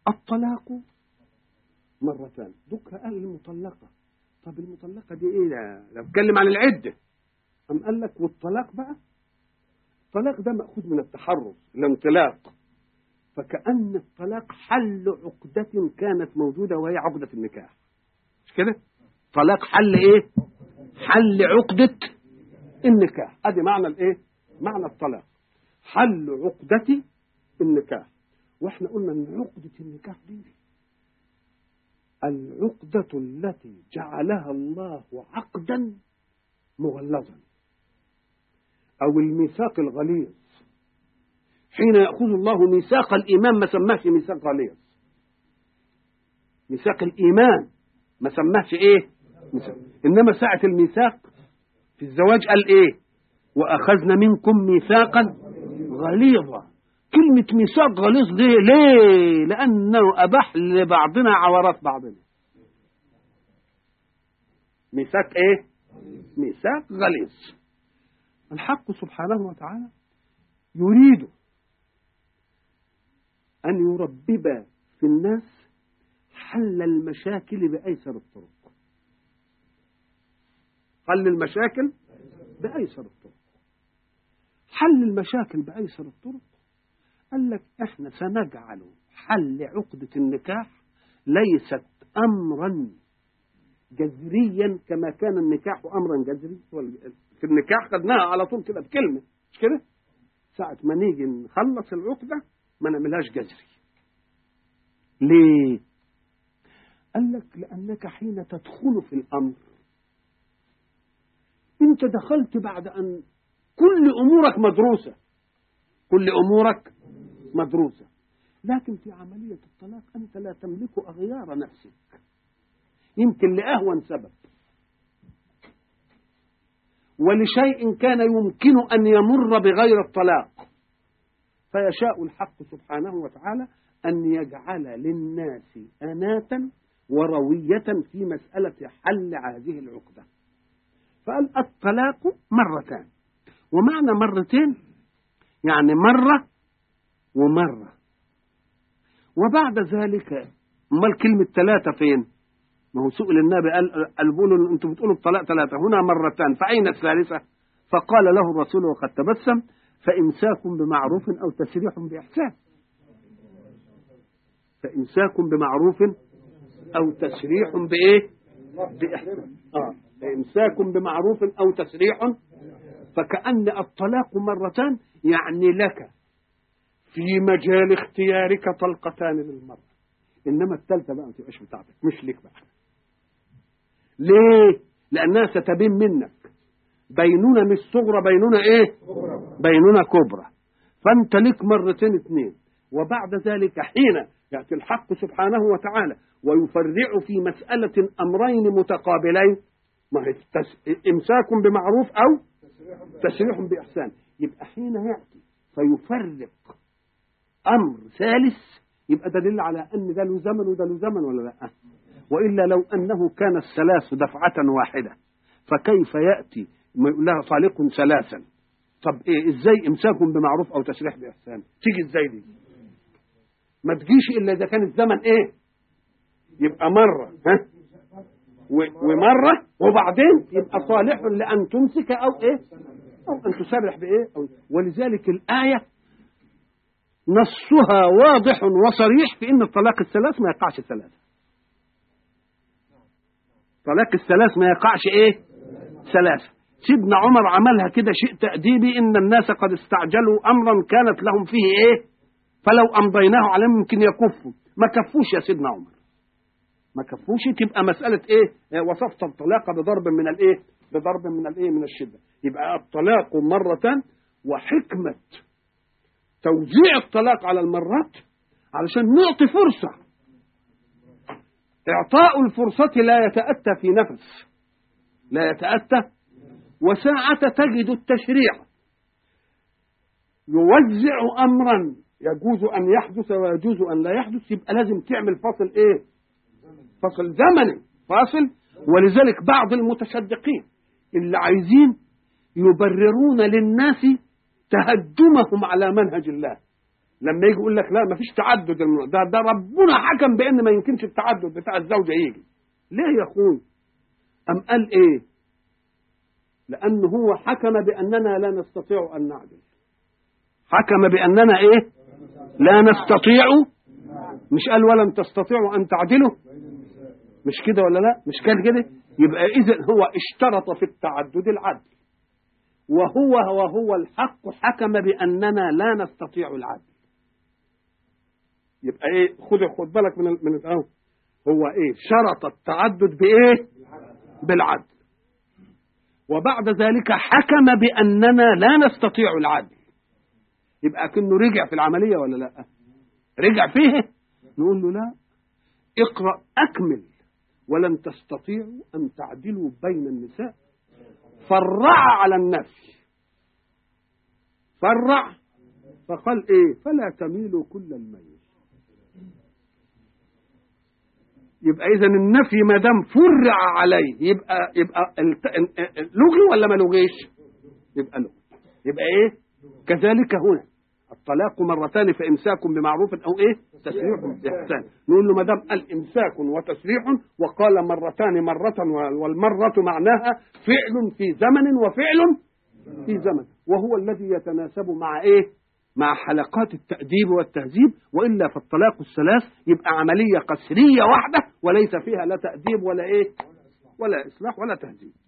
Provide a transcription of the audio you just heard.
الطلاق مرتان ذكر قال المطلقة طب المطلقة دي ايه ده ده بتكلم عن العدة أم قال لك والطلاق بقى الطلاق ده مأخوذ من التحرز الانطلاق فكأن الطلاق حل عقدة كانت موجودة وهي عقدة النكاح مش كده طلاق حل ايه حل عقدة النكاح ادي معنى الايه معنى الطلاق حل عقدة النكاح واحنا قلنا ان عقدة النكاح دي العقدة التي جعلها الله عقدا مغلظا او الميثاق الغليظ حين يأخذ الله ميثاق الإيمان ما سماهش ميثاق غليظ ميثاق الإيمان ما سماهش إيه ميثاق. إنما ساعة الميثاق في الزواج قال إيه وأخذنا منكم ميثاقا غليظا كلمة ميثاق غليظ ليه ليه لأنه أباح لبعضنا عورات بعضنا ميثاق إيه ميثاق غليظ الحق سبحانه وتعالى يريد أن يربب في الناس حل المشاكل بأيسر الطرق حل المشاكل بأيسر الطرق حل المشاكل بأيسر الطرق قال لك احنا سنجعل حل عقدة النكاح ليست أمرا جذريا كما كان النكاح أمرا جذري في النكاح خدناها على طول كده بكلمة مش كده ساعة ما نيجي نخلص العقدة ما نعملهاش جذري ليه قال لك لأنك حين تدخل في الأمر أنت دخلت بعد أن كل أمورك مدروسة كل أمورك مدروسة لكن في عملية الطلاق أنت لا تملك أغيار نفسك يمكن لأهون سبب ولشيء كان يمكن أن يمر بغير الطلاق فيشاء الحق سبحانه وتعالى أن يجعل للناس أناة وروية في مسألة حل هذه العقدة فقال الطلاق مرتان ومعنى مرتين يعني مرة ومرة وبعد ذلك امال كلمة ثلاثة فين؟ ما هو سئل النبي قال قالوا انتم بتقولوا الطلاق ثلاثة هنا مرتان فأين الثالثة؟ فقال له الرسول وقد تبسم فإمساك بمعروف أو تسريح بإحسان فإمساك بمعروف أو تسريح بإيه؟ بإحسان آه. إمساك بمعروف أو تسريح فكأن الطلاق مرتان يعني لك في مجال اختيارك طلقتان للمرأة إنما الثالثة بقى ما تبقاش بتاعتك مش لك بقى ليه؟ لأنها ستبين منك بينونة مش صغرى بينونة إيه؟ بينونة كبرى فأنت لك مرتين اثنين وبعد ذلك حين يأتي الحق سبحانه وتعالى ويفرع في مسألة أمرين متقابلين ما هي إمساك بمعروف أو تسريح بإحسان يبقى حين يأتي فيفرق أمر ثالث يبقى دليل على أن ده له زمن وده له زمن ولا لا وإلا لو أنه كان الثلاث دفعة واحدة فكيف يأتي ما يقول لها طالق ثلاثا طب إيه إزاي إمساك بمعروف أو تسريح بإحسان تيجي إزاي دي ما تجيش إلا إذا كان الزمن إيه يبقى مرة ها ومرة وبعدين يبقى صالح لأن تمسك أو إيه أو أن تسرح بإيه أو ولذلك الآية نصها واضح وصريح في أن الطلاق الثلاث ما يقعش ثلاثة طلاق الثلاث ما يقعش إيه ثلاثة سيدنا عمر عملها كده شيء تأديبي إن الناس قد استعجلوا أمرا كانت لهم فيه إيه فلو أمضيناه عليهم يمكن يكفوا ما كفوش يا سيدنا عمر ما كفوش تبقى مسألة إيه وصفت الطلاق بضرب من الإيه بضرب من الإيه من الشدة يبقى الطلاق مرة وحكمة توزيع الطلاق على المرات علشان نعطي فرصة إعطاء الفرصة لا يتأتى في نفس لا يتأتى وساعة تجد التشريع يوزع أمرا يجوز أن يحدث ويجوز أن لا يحدث يبقى لازم تعمل فصل إيه فصل زمني فاصل ولذلك بعض المتصدقين اللي عايزين يبررون للناس تهدمهم على منهج الله لما يجي يقول لك لا ما فيش تعدد الم- ده ده ربنا حكم بان ما يمكنش التعدد بتاع الزوجه يجي ليه يا اخوي ام قال ايه لان هو حكم باننا لا نستطيع ان نعدل حكم باننا ايه لا نستطيع مش قال ولن تستطيعوا ان تعدلوا مش كده ولا لا مش كان كده يبقى اذا هو اشترط في التعدد العدل وهو وهو الحق حكم باننا لا نستطيع العدل يبقى ايه خد خد بالك من ال- من الأول هو ايه شرط التعدد بايه بالعدل وبعد ذلك حكم باننا لا نستطيع العدل يبقى كأنه رجع في العمليه ولا لا رجع فيه نقول له لا اقرا اكمل ولن تستطيعوا ان تعدلوا بين النساء فرع على النفي فرع فقال ايه فلا تميلوا كل الميل يبقى اذا النفي ما دام فرع عليه يبقى يبقى الت- ال- ال- لغي ولا ما لغيش يبقى لغي يبقى ايه كذلك هنا الطلاق مرتان فامساك بمعروف او ايه تسريح باحسان نقول له ما دام قال امساك وتسريح وقال مرتان مره والمره معناها فعل في زمن وفعل في زمن وهو الذي يتناسب مع ايه مع حلقات التأديب والتهذيب وإلا فالطلاق الثلاث يبقى عملية قسرية واحدة وليس فيها لا تأديب ولا إيه ولا إصلاح ولا تهذيب